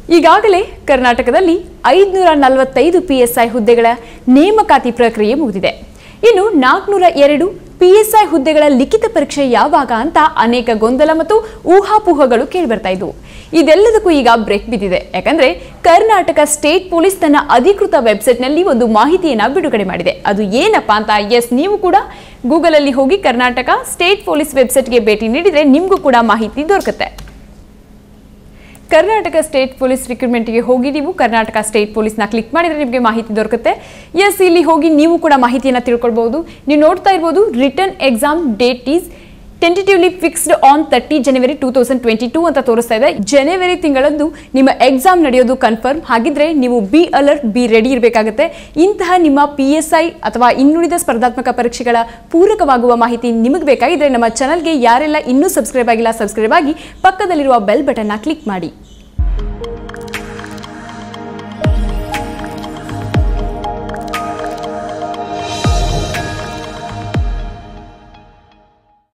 ಈಗಾಗಲೇ ಕರ್ನಾಟಕದಲ್ಲಿ ಐದುನೂರ ನಲವತ್ತೈದು ಪಿಎಸ್ಐ ಹುದ್ದೆಗಳ ನೇಮಕಾತಿ ಪ್ರಕ್ರಿಯೆ ಮುಗಿದಿದೆ ಇನ್ನು ನಾಲ್ಕುನೂರ ಎರಡು ಪಿಎಸ್ಐ ಹುದ್ದೆಗಳ ಲಿಖಿತ ಪರೀಕ್ಷೆ ಯಾವಾಗ ಅಂತ ಅನೇಕ ಗೊಂದಲ ಮತ್ತು ಊಹಾಪೋಹಗಳು ಕೇಳಿಬರ್ತಾ ಇದ್ವು ಇದೆಲ್ಲದಕ್ಕೂ ಈಗ ಬ್ರೇಕ್ ಬಿದ್ದಿದೆ ಯಾಕಂದ್ರೆ ಕರ್ನಾಟಕ ಸ್ಟೇಟ್ ಪೊಲೀಸ್ ತನ್ನ ಅಧಿಕೃತ ವೆಬ್ಸೈಟ್ನಲ್ಲಿ ಒಂದು ಮಾಹಿತಿಯನ್ನ ಬಿಡುಗಡೆ ಮಾಡಿದೆ ಅದು ಏನಪ್ಪಾ ಅಂತ ಎಸ್ ನೀವು ಕೂಡ ಗೂಗಲ್ ಅಲ್ಲಿ ಹೋಗಿ ಕರ್ನಾಟಕ ಸ್ಟೇಟ್ ಪೊಲೀಸ್ ವೆಬ್ಸೈಟ್ಗೆ ಭೇಟಿ ನೀಡಿದ್ರೆ ನಿಮಗೂ ಕೂಡ ಮಾಹಿತಿ ದೊರಕುತ್ತೆ ಕರ್ನಾಟಕ ಸ್ಟೇಟ್ ಪೊಲೀಸ್ ರಿಕ್ರೂಟ್ಮೆಂಟ್ಗೆ ಹೋಗಿ ನೀವು ಕರ್ನಾಟಕ ಸ್ಟೇಟ್ ಪೊಲೀಸ್ನ ಕ್ಲಿಕ್ ಮಾಡಿದರೆ ನಿಮಗೆ ಮಾಹಿತಿ ದೊರಕುತ್ತೆ ಎಸ್ ಇಲ್ಲಿ ಹೋಗಿ ನೀವು ಕೂಡ ಮಾಹಿತಿಯನ್ನು ತಿಳ್ಕೊಳ್ಬಹುದು ನೀವು ನೋಡ್ತಾ ಇರ್ಬೋದು return exam date is tentatively fixed on thirty January two thousand twenty two ಅಂತ ತೋರಿಸ್ತಾ ಇದೆ ಜನವರಿ ತಿಂಗಳಂದು ನಿಮ್ಮ ಎಕ್ಸಾಮ್ ನಡೆಯೋದು ಕನ್ಫರ್ಮ್ ಹಾಗಿದ್ರೆ ನೀವು ಬಿ ಅಲರ್ಟ್ ಬಿ ರೆಡಿ ಇರಬೇಕಾಗುತ್ತೆ ಇಂತಹ ನಿಮ್ಮ ಪಿ ಎಸ್ ಐ ಅಥವಾ ಇನ್ನುಳಿದ ಸ್ಪರ್ಧಾತ್ಮಕ ಪರೀಕ್ಷೆಗಳ ಪೂರಕವಾಗುವ ಮಾಹಿತಿ ನಿಮಗೆ ಬೇಕಾಗಿದ್ರೆ ನಮ್ಮ ಚಾನಲ್ಗೆ ಯಾರೆಲ್ಲ ಇನ್ನೂ ಸಬ್ಸ್ಕ್ರೈಬ್ ಆಗಿಲ್ಲ ಸಬ್ಸ್ಕ್ರೈಬ್ ಆಗಿ ಪಕ್ಕದಲ್ಲಿರುವ ಬೆಲ್ ಬಟನ್ನ ಕ್ಲಿಕ್ ಮಾಡಿ